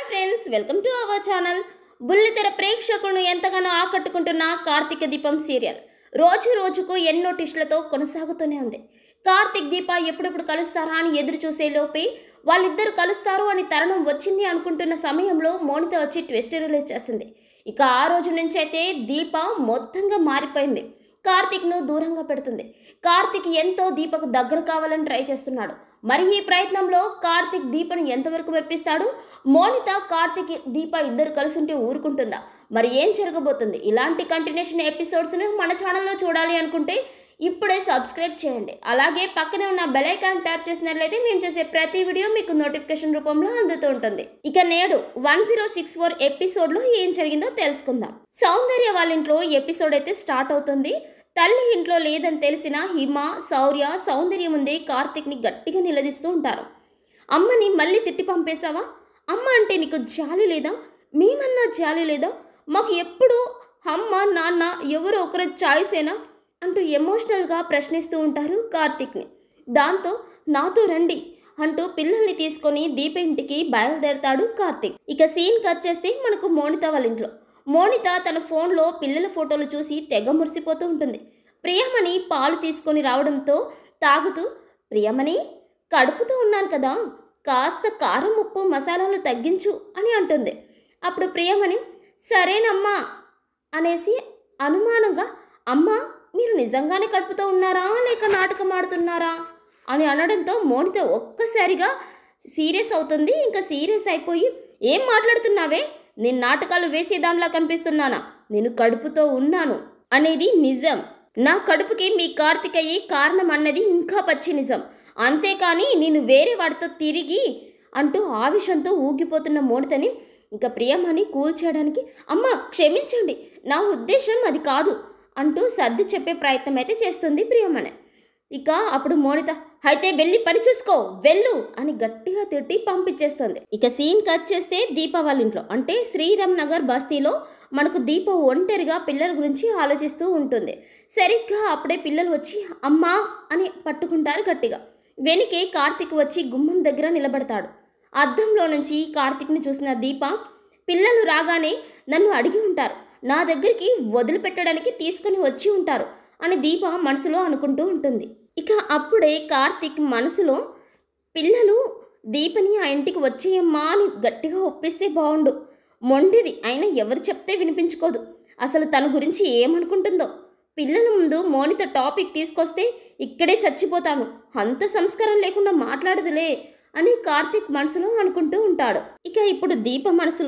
friends welcome to our channel బుల్లితెర ప్రేక్షకులను ఎంతగానో ఆకట్టుకుంటున్న కార్తీక దీపం సీరియల్ రోజు రోజుకు ఎన్నో టిష్లతో కొనసాగుతూనే ఉంది కార్తీక్ దీప ఎప్పుడెప్పుడు కలుస్తారా అని ఎదురు చూసే లోపే వాళ్ళిద్దరు కలుస్తారు అని తరుణం వచ్చింది అనుకుంటున్న సమయంలో మోనిత వచ్చి ట్విస్ట్ రిలీజ్ చేసింది ఇక ఆ రోజు నుంచి అయితే దీప మొత్తంగా మారిపోయింది కార్తీక్ను దూరంగా పెడుతుంది కార్తీక్ ఎంతో దీపకు దగ్గర కావాలని ట్రై చేస్తున్నాడు మరి ఈ ప్రయత్నంలో కార్తీక్ దీపను ఎంతవరకు మెప్పిస్తాడు మోనిత కార్తీక్ దీప ఇద్దరు కలిసి ఉంటే ఊరుకుంటుందా మరి ఏం జరగబోతుంది ఇలాంటి కంటిన్యూషన్ ఎపిసోడ్స్ను మన ఛానల్లో చూడాలి అనుకుంటే ఇప్పుడే సబ్స్క్రైబ్ చేయండి అలాగే పక్కనే ఉన్న బెల్ ఐకాన్ ట్యాప్ చేసినట్లయితే మేము చేసే ప్రతి వీడియో మీకు నోటిఫికేషన్ రూపంలో అందుతూ ఉంటుంది ఇక నేడు వన్ జీరో సిక్స్ ఫోర్ ఎపిసోడ్లో ఏం జరిగిందో తెలుసుకుందాం సౌందర్య వాళ్ళ ఇంట్లో ఎపిసోడ్ అయితే స్టార్ట్ అవుతుంది తల్లి ఇంట్లో లేదని తెలిసిన హిమ శౌర్య సౌందర్య ముందే కార్తిక్ని గట్టిగా నిలదీస్తూ ఉంటారు అమ్మని మళ్ళీ తిట్టి పంపేశావా అమ్మ అంటే నీకు జాలి లేదా మేమన్నా జాలి లేదా మాకు ఎప్పుడు అమ్మ నాన్న ఎవరో ఒకరు చాయిసేనా అంటూ ఎమోషనల్గా ప్రశ్నిస్తూ ఉంటారు కార్తిక్ని దాంతో నాతో రండి అంటూ పిల్లల్ని తీసుకొని దీప ఇంటికి బయలుదేరతాడు కార్తిక్ ఇక సీన్ కట్ చేస్తే మనకు మోనిత వాళ్ళ ఇంట్లో మోనిత తన ఫోన్లో పిల్లల ఫోటోలు చూసి తెగ మురిసిపోతూ ఉంటుంది ప్రియమణి పాలు తీసుకొని రావడంతో తాగుతూ ప్రియమణి కడుపుతో ఉన్నాను కదా కాస్త కారం ఉప్పు మసాలాలు తగ్గించు అని అంటుంది అప్పుడు ప్రియమణి సరేనమ్మా అనేసి అనుమానంగా అమ్మా మీరు నిజంగానే కడుపుతో ఉన్నారా లేక నాటకం ఆడుతున్నారా అని అనడంతో మోనిత ఒక్కసారిగా సీరియస్ అవుతుంది ఇంకా సీరియస్ అయిపోయి ఏం మాట్లాడుతున్నావే నేను నాటకాలు వేసే దానిలా కనిపిస్తున్నానా నేను కడుపుతో ఉన్నాను అనేది నిజం నా కడుపుకి మీ కార్తికయ్యే కారణం అన్నది ఇంకా పచ్చి నిజం అంతేకాని నేను వేరే వాడితో తిరిగి అంటూ ఆవేశంతో ఊగిపోతున్న మోనితని ఇంకా ప్రియమని కూల్చేయడానికి అమ్మ క్షమించండి నా ఉద్దేశం అది కాదు అంటూ సర్ది చెప్పే ప్రయత్నం అయితే చేస్తుంది ప్రియమణి ఇక అప్పుడు మోనిత అయితే వెళ్ళి పని చూసుకో వెళ్ళు అని గట్టిగా తిట్టి పంపించేస్తుంది ఇక సీన్ కట్ చేస్తే దీప వాళ్ళ ఇంట్లో అంటే శ్రీరామ్ నగర్ బస్తీలో మనకు దీప ఒంటరిగా పిల్లల గురించి ఆలోచిస్తూ ఉంటుంది సరిగ్గా అప్పుడే పిల్లలు వచ్చి అమ్మా అని పట్టుకుంటారు గట్టిగా వెనుకే కార్తిక్ వచ్చి గుమ్మం దగ్గర నిలబడతాడు అద్దంలో నుంచి కార్తిక్ని చూసిన దీప పిల్లలు రాగానే నన్ను అడిగి ఉంటారు నా దగ్గరికి వదిలిపెట్టడానికి తీసుకుని వచ్చి ఉంటారు అని దీప మనసులో అనుకుంటూ ఉంటుంది ఇక అప్పుడే కార్తిక్ మనసులో పిల్లలు దీపని ఆ ఇంటికి వచ్చేయమ్మా అని గట్టిగా ఒప్పిస్తే బాగుండు మొండిది అయినా ఎవరు చెప్తే వినిపించుకోదు అసలు తన గురించి ఏమనుకుంటుందో పిల్లల ముందు మోనిత టాపిక్ తీసుకొస్తే ఇక్కడే చచ్చిపోతాను అంత సంస్కారం లేకుండా మాట్లాడదులే అని కార్తిక్ మనసులో అనుకుంటూ ఉంటాడు ఇక ఇప్పుడు దీప మనసులో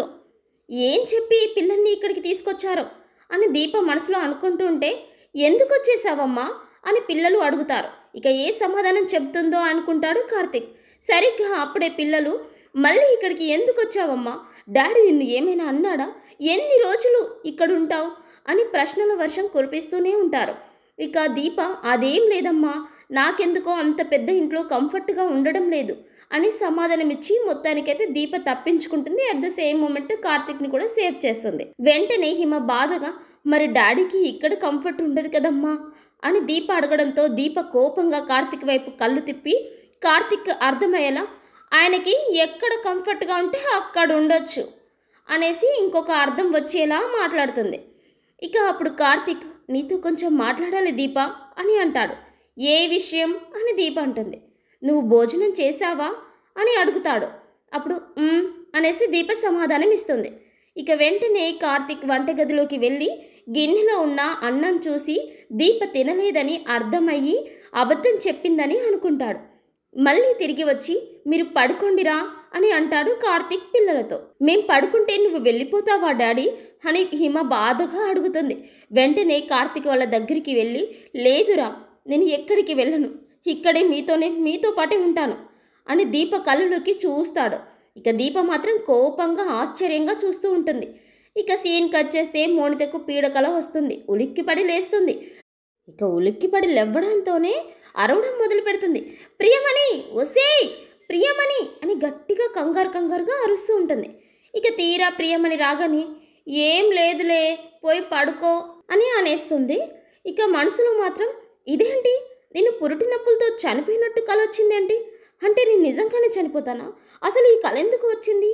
ఏం చెప్పి ఈ పిల్లల్ని ఇక్కడికి తీసుకొచ్చారో అని దీప మనసులో అనుకుంటూ ఉంటే ఎందుకు వచ్చేసావమ్మా అని పిల్లలు అడుగుతారు ఇక ఏ సమాధానం చెప్తుందో అనుకుంటాడు కార్తిక్ సరిగ్గా అప్పుడే పిల్లలు మళ్ళీ ఇక్కడికి ఎందుకు వచ్చావమ్మా డాడీ నిన్ను ఏమైనా అన్నాడా ఎన్ని రోజులు ఇక్కడ ఉంటావు అని ప్రశ్నల వర్షం కురిపిస్తూనే ఉంటారు ఇక దీప అదేం లేదమ్మా నాకెందుకో అంత పెద్ద ఇంట్లో కంఫర్ట్గా ఉండడం లేదు అని సమాధానమిచ్చి మొత్తానికైతే దీప తప్పించుకుంటుంది అట్ ద సేమ్ మూమెంట్ కార్తిక్ని కూడా సేవ్ చేస్తుంది వెంటనే హిమ బాధగా మరి డాడీకి ఇక్కడ కంఫర్ట్ ఉండదు కదమ్మా అని దీప అడగడంతో దీప కోపంగా కార్తిక్ వైపు కళ్ళు తిప్పి కార్తిక్ అర్థమయ్యేలా ఆయనకి ఎక్కడ కంఫర్ట్గా ఉంటే అక్కడ ఉండొచ్చు అనేసి ఇంకొక అర్థం వచ్చేలా మాట్లాడుతుంది ఇక అప్పుడు కార్తిక్ నీతో కొంచెం మాట్లాడాలి దీప అని అంటాడు ఏ విషయం అని దీప అంటుంది నువ్వు భోజనం చేశావా అని అడుగుతాడు అప్పుడు "మ్మ్" అనేసి దీప సమాధానం ఇస్తుంది ఇక వెంటనే కార్తిక్ వంటగదిలోకి వెళ్ళి గిన్నెలో ఉన్న అన్నం చూసి దీప తినలేదని అర్థమయ్యి అబద్ధం చెప్పిందని అనుకుంటాడు మళ్ళీ తిరిగి వచ్చి మీరు పడుకోండిరా అని అంటాడు కార్తిక్ పిల్లలతో మేం పడుకుంటే నువ్వు వెళ్ళిపోతావా డాడీ అని హిమ బాధగా అడుగుతుంది వెంటనే కార్తిక్ వాళ్ళ దగ్గరికి వెళ్ళి లేదురా నేను ఎక్కడికి వెళ్ళను ఇక్కడే మీతోనే మీతో పాటే ఉంటాను అని దీప కళ్ళలోకి చూస్తాడు ఇక దీప మాత్రం కోపంగా ఆశ్చర్యంగా చూస్తూ ఉంటుంది ఇక సీన్ కట్ చేస్తే మోనితకు పీడకల వస్తుంది ఉలిక్కిపడి లేస్తుంది ఇక ఉలిక్కిపడి లేవ్వడంతోనే అరవడం మొదలు పెడుతుంది ప్రియమణి ఒసేయ్ ప్రియమణి అని గట్టిగా కంగారు కంగారుగా అరుస్తూ ఉంటుంది ఇక తీరా ప్రియమణి రాగానే ఏం లేదులే పోయి పడుకో అని అనేస్తుంది ఇక మనసులో మాత్రం ఇదేంటి నేను పురుటి నొప్పులతో చనిపోయినట్టు కల వచ్చిందేంటి అంటే నేను నిజంగానే చనిపోతానా అసలు ఈ కళ ఎందుకు వచ్చింది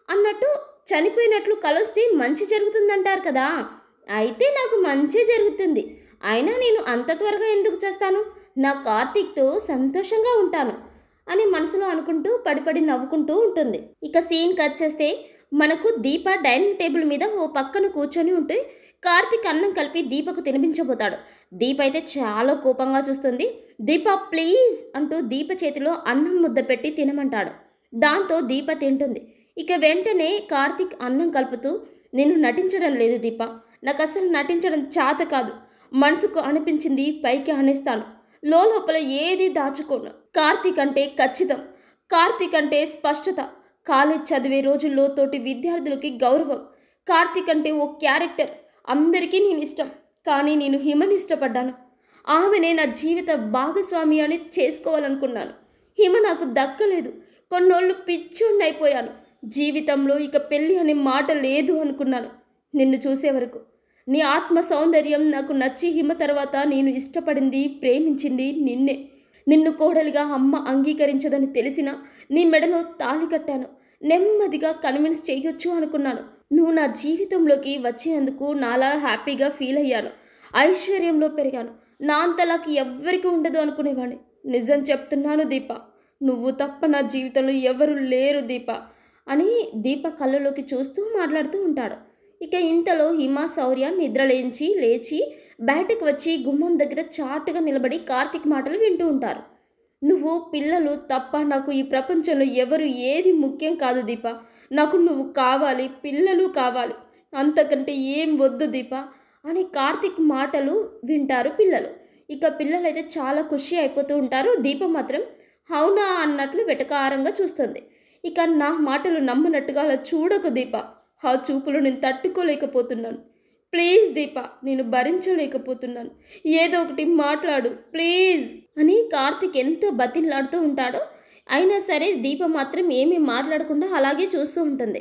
అన్నట్టు చనిపోయినట్లు కలిస్తే మంచి జరుగుతుందంటారు కదా అయితే నాకు మంచి జరుగుతుంది అయినా నేను అంత త్వరగా ఎందుకు చేస్తాను నా కార్తీక్తో సంతోషంగా ఉంటాను అని మనసులో అనుకుంటూ పడిపడి నవ్వుకుంటూ ఉంటుంది ఇక సీన్ కట్ చేస్తే మనకు దీప డైనింగ్ టేబుల్ మీద ఓ పక్కన కూర్చొని ఉంటే కార్తీక్ అన్నం కలిపి దీపకు తినిపించబోతాడు దీప అయితే చాలా కోపంగా చూస్తుంది దీప ప్లీజ్ అంటూ దీప చేతిలో అన్నం ముద్ద పెట్టి తినమంటాడు దాంతో దీప తింటుంది ఇక వెంటనే కార్తీక్ అన్నం కలుపుతూ నేను నటించడం లేదు దీప నాకు అసలు నటించడం చేత కాదు మనసుకు అనిపించింది పైకి అనిస్తాను లోపల ఏది దాచుకోను కార్తీక్ అంటే ఖచ్చితం కార్తీక్ అంటే స్పష్టత కాలేజ్ చదివే రోజుల్లో తోటి విద్యార్థులకి గౌరవం కార్తీక్ అంటే ఓ క్యారెక్టర్ అందరికీ నేను ఇష్టం కానీ నేను హిమని ఇష్టపడ్డాను ఆమెనే నా జీవిత భాగస్వామి అని చేసుకోవాలనుకున్నాను హిమ నాకు దక్కలేదు కొన్నోళ్ళు పిచ్చోండి అయిపోయాను జీవితంలో ఇక పెళ్ళి అనే మాట లేదు అనుకున్నాను నిన్ను చూసే వరకు నీ ఆత్మ సౌందర్యం నాకు నచ్చి హిమ తర్వాత నేను ఇష్టపడింది ప్రేమించింది నిన్నే నిన్ను కోడలిగా అమ్మ అంగీకరించదని తెలిసినా నీ మెడలో తాళి కట్టాను నెమ్మదిగా కన్విన్స్ చేయొచ్చు అనుకున్నాను నువ్వు నా జీవితంలోకి వచ్చినందుకు నాలా హ్యాపీగా ఫీల్ అయ్యాను ఐశ్వర్యంలో పెరిగాను నా అంతలాకి ఎవ్వరికి ఉండదు అనుకునేవాడిని నిజం చెప్తున్నాను దీప నువ్వు తప్ప నా జీవితంలో ఎవరు లేరు దీప అని దీప కళ్ళలోకి చూస్తూ మాట్లాడుతూ ఉంటాడు ఇక ఇంతలో హిమ శౌర్య నిద్రలేంచి లేచి బయటకు వచ్చి గుమ్మం దగ్గర చాటుగా నిలబడి కార్తీక్ మాటలు వింటూ ఉంటారు నువ్వు పిల్లలు తప్ప నాకు ఈ ప్రపంచంలో ఎవరు ఏది ముఖ్యం కాదు దీప నాకు నువ్వు కావాలి పిల్లలు కావాలి అంతకంటే ఏం వద్దు దీప అని కార్తీక్ మాటలు వింటారు పిల్లలు ఇక పిల్లలు అయితే చాలా ఖుషి అయిపోతూ ఉంటారు దీప మాత్రం అవునా అన్నట్లు వెటకారంగా చూస్తుంది ఇక నా మాటలు నమ్మనట్టుగా అలా చూడకు దీప ఆ చూపులు నేను తట్టుకోలేకపోతున్నాను ప్లీజ్ దీప నేను భరించలేకపోతున్నాను ఏదో ఒకటి మాట్లాడు ప్లీజ్ అని కార్తిక్ ఎంతో బతిలాడుతూ ఉంటాడో అయినా సరే దీప మాత్రం ఏమీ మాట్లాడకుండా అలాగే చూస్తూ ఉంటుంది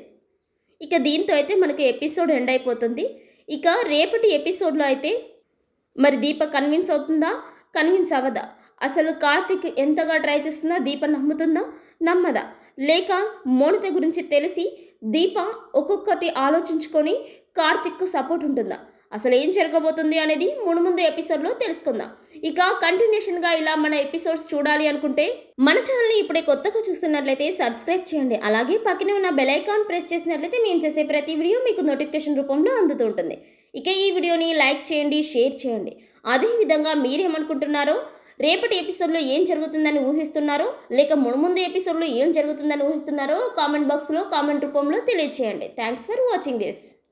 ఇక దీంతో అయితే మనకి ఎపిసోడ్ ఎండ్ అయిపోతుంది ఇక రేపటి ఎపిసోడ్లో అయితే మరి దీప కన్విన్స్ అవుతుందా కన్విన్స్ అవ్వదా అసలు కార్తిక్ ఎంతగా ట్రై చేస్తుందా దీప నమ్ముతుందా నమ్మదా లేక మోనిత గురించి తెలిసి దీప ఒక్కొక్కటి ఆలోచించుకొని కార్తిక్కు సపోర్ట్ ఉంటుందా అసలు ఏం జరగబోతుంది అనేది ముందు ముందు ఎపిసోడ్లో తెలుసుకుందాం ఇక కంటిన్యూషన్గా ఇలా మన ఎపిసోడ్స్ చూడాలి అనుకుంటే మన ఛానల్ని ఇప్పుడే కొత్తగా చూస్తున్నట్లయితే సబ్స్క్రైబ్ చేయండి అలాగే పక్కనే ఉన్న బెల్ ఐకాన్ ప్రెస్ చేసినట్లయితే మేము చేసే ప్రతి వీడియో మీకు నోటిఫికేషన్ రూపంలో అందుతూ ఉంటుంది ఇక ఈ వీడియోని లైక్ చేయండి షేర్ చేయండి అదేవిధంగా మీరేమనుకుంటున్నారో రేపటి ఎపిసోడ్లో ఏం జరుగుతుందని ఊహిస్తున్నారో లేక మునుముందు ఎపిసోడ్లో ఏం జరుగుతుందని ఊహిస్తున్నారో కామెంట్ బాక్స్లో కామెంట్ రూపంలో తెలియచేయండి థ్యాంక్స్ ఫర్ వాచింగ్ దిస్